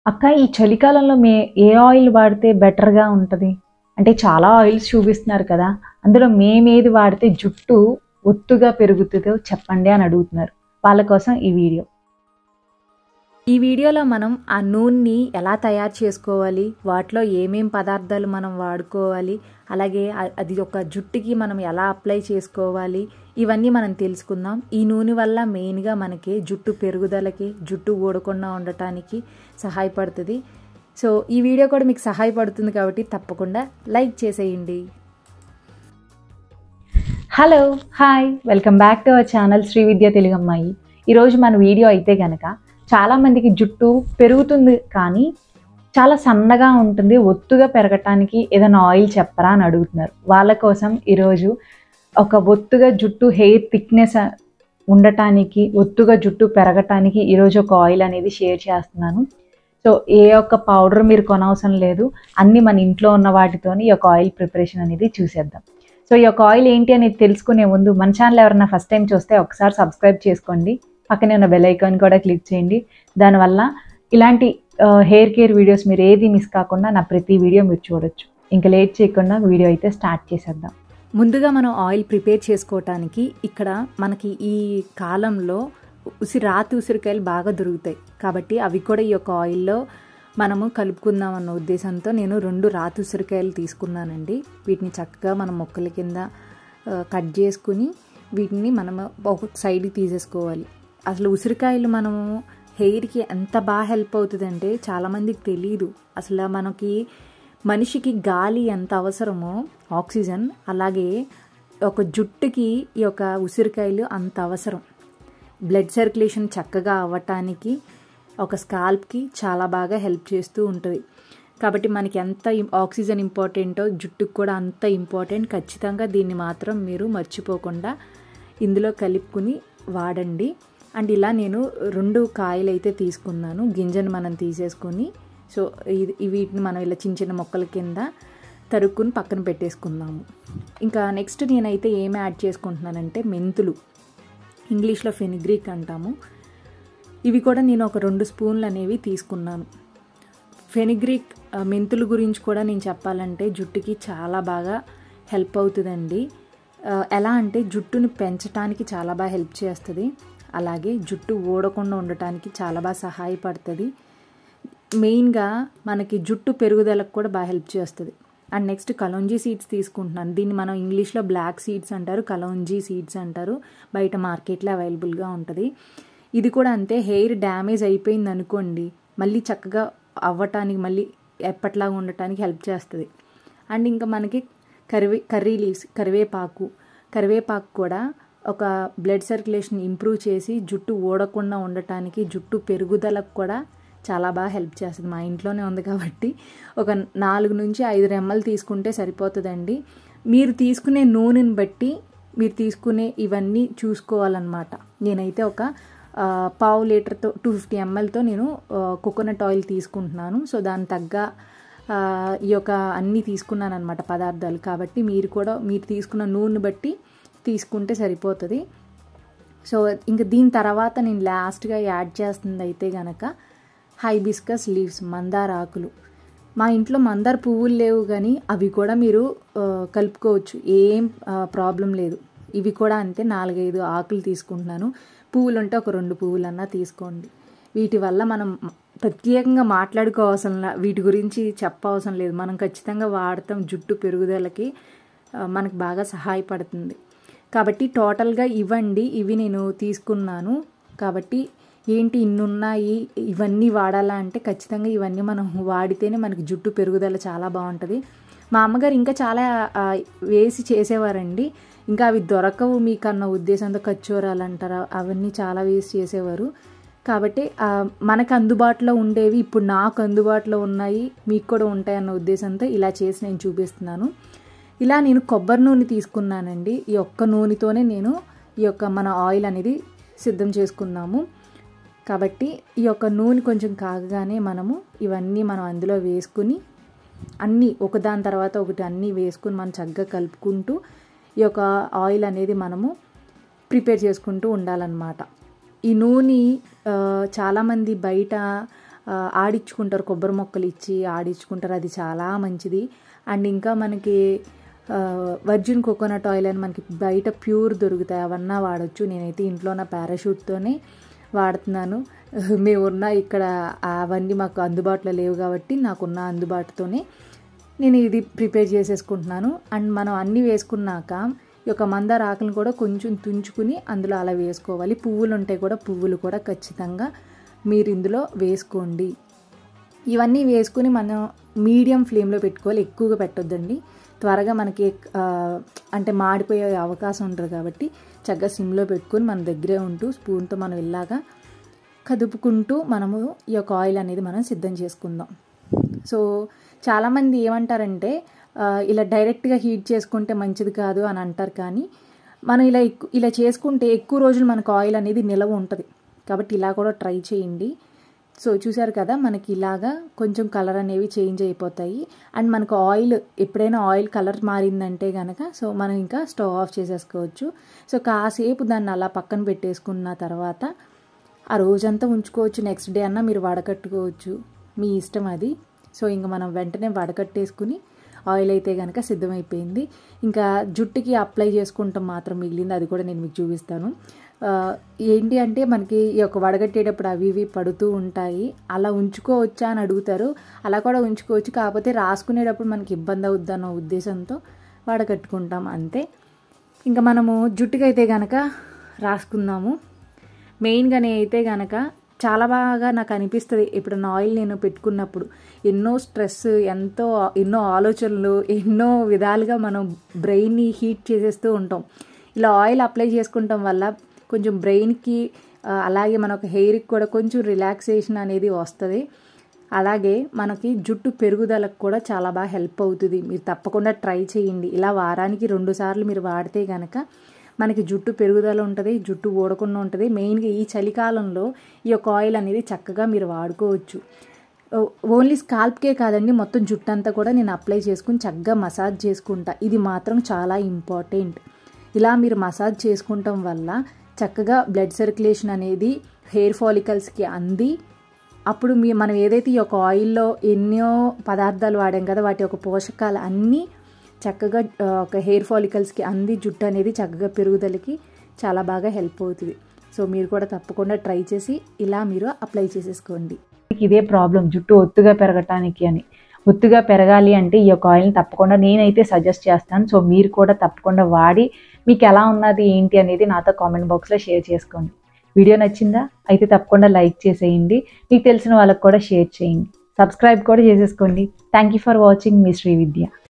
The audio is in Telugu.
అక్క ఈ చలికాలంలో మే ఏ ఆయిల్ వాడితే బెటర్గా ఉంటుంది అంటే చాలా ఆయిల్స్ చూపిస్తున్నారు కదా అందులో మేమేది వాడితే జుట్టు ఒత్తుగా పెరుగుతుందో చెప్పండి అని అడుగుతున్నారు వాళ్ళ కోసం ఈ వీడియో ఈ వీడియోలో మనం ఆ నూనెని ఎలా తయారు చేసుకోవాలి వాటిలో ఏమేం పదార్థాలు మనం వాడుకోవాలి అలాగే అ- అది ఒక జుట్టుకి మనం ఎలా అప్లై చేసుకోవాలి ఇవన్నీ మనం తెలుసుకుందాం ఈ నూనె వల్ల మెయిన్గా మనకి జుట్టు పెరుగుదలకి జుట్టు ఊడకుండా ఉండటానికి సహాయపడుతుంది సో ఈ వీడియో కూడా మీకు సహాయపడుతుంది కాబట్టి తప్పకుండా లైక్ చేసేయండి hello hi welcome back to our channel Shri Vidya Telugu అమ్మాయి ఈరోజు మన వీడియో అయితే గనక చాలామందికి జుట్టు పెరుగుతుంది కానీ చాలా సన్నగా ఉంటుంది ఒత్తుగా పెరగటానికి ఏదైనా ఆయిల్ చెప్పరా అని అడుగుతున్నారు వాళ్ళ కోసం ఈరోజు ఒక ఒత్తుగా జుట్టు హెయిర్ థిక్నెస్ ఉండటానికి ఒత్తుగా జుట్టు పెరగటానికి ఈరోజు ఒక ఆయిల్ అనేది షేర్ చేస్తున్నాను సో ఏ ఒక్క పౌడర్ మీరు కొనవసరం లేదు అన్నీ మన ఇంట్లో ఉన్న వాటితోని ఈ యొక్క ఆయిల్ ప్రిపరేషన్ అనేది చూసేద్దాం సో ఈ యొక్క ఆయిల్ ఏంటి అనేది తెలుసుకునే ముందు మన ఛానల్ ఎవరైనా ఫస్ట్ టైం చూస్తే ఒకసారి సబ్స్క్రైబ్ చేసుకోండి పక్కనే ఉన్న బెల్ ఐకాన్ కూడా క్లిక్ చేయండి దానివల్ల ఇలాంటి హెయిర్ కేర్ వీడియోస్ మీరు ఏది మిస్ కాకుండా నా ప్రతి వీడియో మీరు చూడొచ్చు ఇంకా లేట్ చేయకుండా వీడియో అయితే స్టార్ట్ చేసేద్దాం ముందుగా మనం ఆయిల్ ప్రిపేర్ చేసుకోవటానికి ఇక్కడ మనకి ఈ కాలంలో ఉసిరి రాతి ఉసిరికాయలు బాగా దొరుకుతాయి కాబట్టి అవి కూడా ఈ యొక్క ఆయిల్లో మనము కలుపుకుందాం అన్న ఉద్దేశంతో నేను రెండు రాతి ఉసిరికాయలు తీసుకున్నానండి వీటిని చక్కగా మనం మొక్కల కింద ఆ, కట్ చేసుకుని వీటిని మనం ఒక సైడ్కి తీసేసుకోవాలి అసలు ఉసిరికాయలు మనము హెయిర్కి ఎంత బాగా హెల్ప్ అవుతుందంటే చాలామందికి తెలియదు అసలు మనకి మనిషికి గాలి ఎంత అవసరమో ఆక్సిజన్ అలాగే ఒక జుట్టుకి ఈ యొక్క ఉసిరికాయలు అంత అవసరం బ్లడ్ సర్క్యులేషన్ చక్కగా అవ్వటానికి ఒక స్కాల్ప్కి చాలా బాగా హెల్ప్ చేస్తూ ఉంటుంది కాబట్టి మనకి ఎంత ఇం- ఆక్సిజన్ ఇంపార్టెంటో జుట్టుకు కూడా అంత ఇంపార్టెంట్ ఖచ్చితంగా దీన్ని మాత్రం మీరు మర్చిపోకుండా ఇందులో కలుపుకుని వాడండి అండ్ ఇలా నేను రెండు కాయలు అయితే తీసుకున్నాను గింజను మనం తీసేసుకొని సో ఇది ఈ వీటిని మనం ఇలా చిన్న చిన్న మొక్కల కింద తరుక్కుని పక్కన పెట్టేసుకుందాము ఇంకా నెక్స్ట్ నేనైతే ఏం యాడ్ చేసుకుంటున్నానంటే మెంతులు ఇంగ్లీష్లో ఫెనిగ్రీక్ అంటాము ఇవి కూడా నేను ఒక రెండు స్పూన్లు అనేవి తీసుకున్నాను ఫెనిగ్రీక్ ఆ, మెంతుల గురించి కూడా నేను చెప్పాలంటే జుట్టుకి చాలా బాగా హెల్ప్ అవుతుందండి ఆ, ఎలా అంటే జుట్టుని పెంచడానికి చాలా బాగా హెల్ప్ చేస్తుంది అలాగే జుట్టు ఊడకుండా ఉండటానికి చాలా బాగా సహాయపడుతుంది మెయిన్గా మనకి జుట్టు పెరుగుదలకు కూడా బాగా హెల్ప్ చేస్తుంది అండ్ నెక్స్ట్ కలోంజీ సీడ్స్ తీసుకుంటున్నాను దీన్ని మనం ఇంగ్లీష్లో బ్లాక్ సీడ్స్ అంటారు కలోంజీ సీడ్స్ అంటారు బయట మార్కెట్లో అవైలబుల్గా ఉంటుంది ఇది కూడా అంతే హెయిర్ డ్యామేజ్ అయిపోయింది అనుకోండి మళ్ళీ చక్కగా అవ్వటానికి మళ్ళీ ఎప్పట్లాగా ఉండటానికి హెల్ప్ చేస్తుంది అండ్ ఇంకా మనకి కరివే కర్రీ లీవ్స్ కరివేపాకు కరివేపాకు కూడా ఒక బ్లడ్ సర్క్యులేషన్ ఇంప్రూవ్ చేసి జుట్టు ఊడకుండా ఉండటానికి జుట్టు పెరుగుదలకు కూడా చాలా బాగా హెల్ప్ చేస్తుంది మా ఇంట్లోనే ఉంది కాబట్టి ఒక నాలుగు నుంచి ఐదు రెమ్మలు తీసుకుంటే సరిపోతుందండి మీరు తీసుకునే నూనెని బట్టి మీరు తీసుకునే ఇవన్నీ చూసుకోవాలన్నమాట నేనైతే ఒక ఆ, పావు లీటర్తో టూ ఫిఫ్టీ ఎంఎల్తో నేను కోకోనట్ ఆయిల్ తీసుకుంటున్నాను సో దాని తగ్గ ఆ, ఈ యొక్క అన్నీ తీసుకున్నాను అనమాట పదార్థాలు కాబట్టి మీరు కూడా మీరు తీసుకున్న నూనె బట్టి తీసుకుంటే సరిపోతుంది సో ఇంకా దీని తర్వాత నేను లాస్ట్గా యాడ్ చేస్తుంది అయితే గనక హైబిస్కస్ లీవ్స్ మందార ఆకులు మా ఇంట్లో మందార పువ్వులు లేవు కానీ అవి కూడా మీరు ఆ, కలుపుకోవచ్చు ఏం ప్రాబ్లం లేదు ఇవి కూడా అంతే నాలుగైదు ఆకులు తీసుకుంటున్నాను పువ్వులు ఉంటే ఒక రెండు పువ్వులన్నా తీసుకోండి వీటి వల్ల మనం ప్రత్యేకంగా మాట్లాడుకోవాల్సిన లా- వీటి గురించి చెప్పవసరం లేదు మనం ఖచ్చితంగా వాడతాం జుట్టు పెరుగుదలకి ఆ, మనకు బాగా సహాయపడుతుంది కాబట్టి టోటల్గా ఇవ్వండి ఇవి నేను తీసుకున్నాను కాబట్టి ఏంటి ఇన్ని ఉన్నాయి ఇవన్నీ వాడాలా అంటే ఖచ్చితంగా ఇవన్నీ మనం వాడితేనే మనకి జుట్టు పెరుగుదల చాలా బాగుంటుంది మా అమ్మగారు ఇంకా చాలా ఆ, వేసి చేసేవారండి ఇంకా అవి దొరకవు మీకు అన్న ఉద్దేశంతో కచ్చోరాలు అంటారా అవన్నీ చాలా వేసి చేసేవారు కాబట్టి ఆ, మనకు అందుబాటులో ఉండేవి ఇప్పుడు నాకు అందుబాటులో ఉన్నాయి మీకు కూడా ఉంటాయి అన్న ఉద్దేశంతో ఇలా చేసి నేను చూపిస్తున్నాను ఇలా నేను కొబ్బరి నూనె తీసుకున్నానండి ఈ ఒక్క నూనెతోనే నేను ఈ యొక్క మన ఆయిల్ అనేది సిద్ధం చేసుకున్నాము కాబట్టి ఈ యొక్క నూనె కొంచెం కాగగానే మనము ఇవన్నీ మనం అందులో వేసుకుని అన్నీ ఒకదాని తర్వాత ఒకటి అన్నీ వేసుకుని మనం చక్కగా కలుపుకుంటూ ఈ యొక్క ఆయిల్ అనేది మనము ప్రిపేర్ చేసుకుంటూ ఉండాలన్నమాట ఈ నూనె ఆ, చాలామంది బయట ఆ, ఆడించుకుంటారు కొబ్బరి మొక్కలు ఇచ్చి ఆడించుకుంటారు అది చాలా మంచిది అండ్ ఇంకా మనకి వర్జిన్ కోకోనట్ ఆయిల్ అని మనకి బయట ప్యూర్ దొరుకుతాయి అవన్నా వాడచ్చు నేనైతే ఇంట్లో నా పారాషూట్తోనే వాడుతున్నాను మేమున్న ఇక్కడ అవన్నీ మాకు అందుబాటులో లేవు కాబట్టి నాకున్న అందుబాటుతోనే నేను ఇది ప్రిపేర్ చేసేసుకుంటున్నాను అండ్ మనం అన్నీ వేసుకున్నాక ఈ యొక్క మందార ఆకులను కూడా కొంచెం తుంచుకుని అందులో అలా వేసుకోవాలి పువ్వులు ఉంటాయి కూడా పువ్వులు కూడా ఖచ్చితంగా మీరు ఇందులో వేసుకోండి ఇవన్నీ వేసుకుని మనం మీడియం ఫ్లేమ్లో పెట్టుకోవాలి ఎక్కువగా పెట్టొద్దండి త్వరగా మనకి ఆ, అంటే మాడిపోయే అవకాశం ఉంటుంది కాబట్టి చక్కగా సిమ్లో పెట్టుకొని మన దగ్గరే ఉంటూ స్పూన్తో మనం ఇలాగా కదుపుకుంటూ మనము ఈ యొక్క ఆయిల్ అనేది మనం సిద్ధం చేసుకుందాం సో చాలామంది ఏమంటారంటే ఆ, ఇలా డైరెక్ట్గా హీట్ చేసుకుంటే మంచిది కాదు అని అంటారు కానీ మనం ఇలా ఎక్కు- ఇలా చేసుకుంటే ఎక్కువ రోజులు మనకు ఆయిల్ అనేది నిలవ ఉంటుంది కాబట్టి ఇలా కూడా ట్రై చేయండి సో చూసారు కదా మనకి ఇలాగా కొంచెం కలర్ అనేవి చేంజ్ అయిపోతాయి అండ్ మనకు ఆయిల్ ఎప్పుడైనా ఆయిల్ కలర్ మారిందంటే కనుక సో మనం ఇంకా స్టవ్ ఆఫ్ చేసేసుకోవచ్చు సో కాసేపు దాన్ని అలా పక్కన పెట్టేసుకున్న తర్వాత ఆ రోజంతా ఉంచుకోవచ్చు నెక్స్ట్ డే అన్నా మీరు వడకట్టుకోవచ్చు మీ ఇష్టం అది సో ఇంకా మనం వెంటనే వడకట్టేసుకుని ఆయిల్ అయితే కనుక సిద్ధమైపోయింది ఇంకా జుట్టుకి అప్లై చేసుకుంటాం మాత్రం మిగిలింది అది కూడా నేను మీకు చూపిస్తాను ఆ, ఏంటి అంటే మనకి ఈ యొక్క వడగట్టేటప్పుడు అవి ఇవి పడుతూ ఉంటాయి అలా ఉంచుకోవచ్చా అని అడుగుతారు అలా కూడా ఉంచుకోవచ్చు కాకపోతే రాసుకునేటప్పుడు మనకి ఇబ్బంది అవుద్దన్న ఉద్దేశంతో వడకట్టుకుంటాం అంతే ఇంకా మనము జుట్టుకైతే కనుక రాసుకుందాము మెయిన్గానే అయితే కనుక చాలా బాగా నాకు అనిపిస్తుంది ఎప్పుడన్నా ఆయిల్ నేను పెట్టుకున్నప్పుడు ఎన్నో స్ట్రెస్ ఎంతో ఎన్నో ఆలోచనలు ఎన్నో విధాలుగా మనం బ్రెయిన్ని హీట్ చేసేస్తూ ఉంటాం ఇలా ఆయిల్ అప్లై చేసుకుంటాం వల్ల కొంచెం బ్రెయిన్కి ఆ, అలాగే మన హెయిర్కి కూడా కొంచెం రిలాక్సేషన్ అనేది వస్తుంది అలాగే మనకి జుట్టు పెరుగుదలకు కూడా చాలా బాగా హెల్ప్ అవుతుంది మీరు తప్పకుండా ట్రై చేయండి ఇలా వారానికి రెండు సార్లు మీరు వాడితే కనుక మనకి జుట్టు పెరుగుదల ఉంటుంది జుట్టు ఊడకుండా ఉంటుంది మెయిన్గా ఈ చలికాలంలో ఈ యొక్క ఆయిల్ అనేది చక్కగా మీరు వాడుకోవచ్చు ఓ- ఓన్లీ స్కాల్ప్కే కాదండి మొత్తం జుట్టు అంతా కూడా నేను అప్లై చేసుకుని చక్కగా మసాజ్ చేసుకుంటా ఇది మాత్రం చాలా ఇంపార్టెంట్ ఇలా మీరు మసాజ్ చేసుకుంటాం వల్ల చక్కగా బ్లడ్ సర్క్యులేషన్ అనేది హెయిర్ ఫాలికల్స్కి అంది అప్పుడు మీ మనం ఏదైతే ఈ యొక్క ఆయిల్లో ఎన్నో పదార్థాలు వాడాం కదా వాటి యొక్క పోషకాలు అన్నీ చక్కగా ఆ, ఒక హెయిర్ ఫాలికల్స్కి అంది జుట్టు అనేది చక్కగా పెరుగుదలకి చాలా బాగా హెల్ప్ అవుతుంది సో మీరు కూడా తప్పకుండా ట్రై చేసి ఇలా మీరు అప్లై చేసేసుకోండి మీకు ఇదే ప్రాబ్లం జుట్టు ఒత్తుగా పెరగటానికి అని ఒత్తుగా పెరగాలి అంటే ఈ యొక్క ఆయిల్ని తప్పకుండా నేనైతే సజెస్ట్ చేస్తాను సో మీరు కూడా తప్పకుండా వాడి మీకు ఎలా ఉన్నది ఏంటి అనేది నాతో కామెంట్ బాక్స్లో షేర్ చేసుకోండి వీడియో నచ్చిందా అయితే తప్పకుండా లైక్ చేసేయండి మీకు తెలిసిన వాళ్ళకి కూడా షేర్ చేయండి సబ్స్క్రైబ్ కూడా చేసేసుకోండి థ్యాంక్ యూ ఫర్ వాచింగ్ మీ శ్రీ విద్య